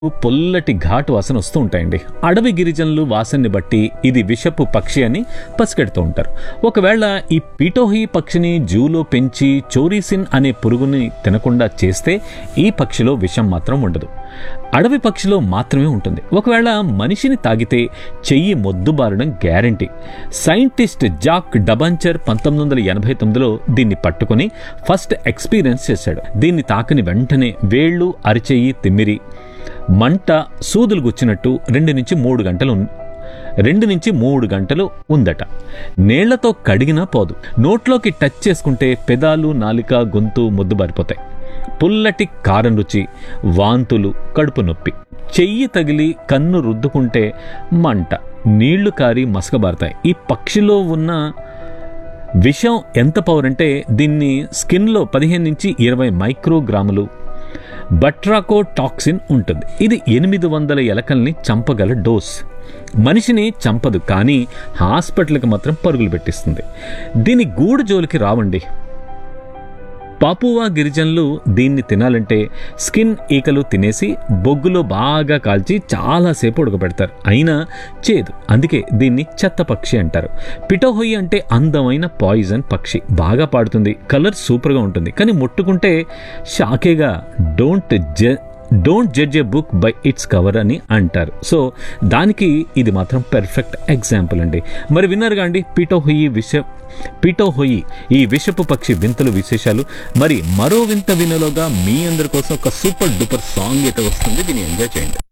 పొల్లటి ఘాటు వాసన వస్తూ ఉంటాయండి అడవి గిరిజనులు వాసనని బట్టి ఇది విషపు పక్షి అని పసిగడుతూ ఉంటారు ఒకవేళ ఈ పీటోహి పక్షిని జూలో పెంచి చోరీసిన్ అనే పురుగుని తినకుండా చేస్తే ఈ పక్షిలో విషం మాత్రం ఉండదు అడవి పక్షిలో మాత్రమే ఉంటుంది ఒకవేళ మనిషిని తాగితే చెయ్యి మొద్దుబారడం గ్యారంటీ సైంటిస్ట్ జాక్ డబంచర్ పంతొమ్మిది వందల ఎనభై తొమ్మిదిలో దీన్ని పట్టుకొని ఫస్ట్ ఎక్స్పీరియన్స్ చేశాడు దీన్ని తాకని వెంటనే వేళ్ళు అరిచెయ్యి తిమ్మిరి మంట సూదులు గుచ్చినట్టు రెండు నుంచి మూడు గంటలు ఉన్- రెండు నుంచి మూడు గంటలు ఉందట నీళ్లతో కడిగినా పోదు నోట్లోకి టచ్ చేసుకుంటే పెదాలు నాలిక గొంతు ముద్దుబారిపోతాయి పుల్లటి కారం రుచి వాంతులు కడుపు నొప్పి చెయ్యి తగిలి కన్ను రుద్దుకుంటే మంట నీళ్లు కారి మసకబారతాయి ఈ పక్షిలో ఉన్న విషం ఎంత పవర్ అంటే దీన్ని స్కిన్లో పదిహేను నుంచి ఇరవై మైక్రోగ్రాములు బట్రాకో టాక్సిన్ ఉంటుంది ఇది ఎనిమిది వందల ఎలకల్ని చంపగల డోస్ మనిషిని చంపదు కానీ హాస్పిటల్కి మాత్రం పరుగులు పెట్టిస్తుంది దీని గూడు జోలికి రావండి పాపువా గిరిజనులు దీన్ని తినాలంటే స్కిన్ ఈకలు తినేసి బొగ్గులో బాగా కాల్చి చాలాసేపు ఉడకబెడతారు అయినా చేదు అందుకే దీన్ని చెత్త పక్షి అంటారు పిటోహొయ్యి అంటే అందమైన పాయిజన్ పక్షి బాగా పాడుతుంది కలర్ సూపర్గా ఉంటుంది కానీ ముట్టుకుంటే షాకేగా డోంట్ జ don't judge a book by its cover అని అంటారు సో దానికి ఇది మాత్రం పెర్ఫెక్ట్ ఎగ్జాంపుల్ అండి మరి విన్నారుగా అండి పీటోహొయ్యి విష పీటోహొయ్యి ఈ విషపు పక్షి వింతలు విశేషాలు మరి మరో వింత వినలోగా మీ అందరి కోసం ఒక సూపర్ డూపర్ సాంగ్ అయితే వస్తుంది దీన్ని ఎంజాయ్ చేయండి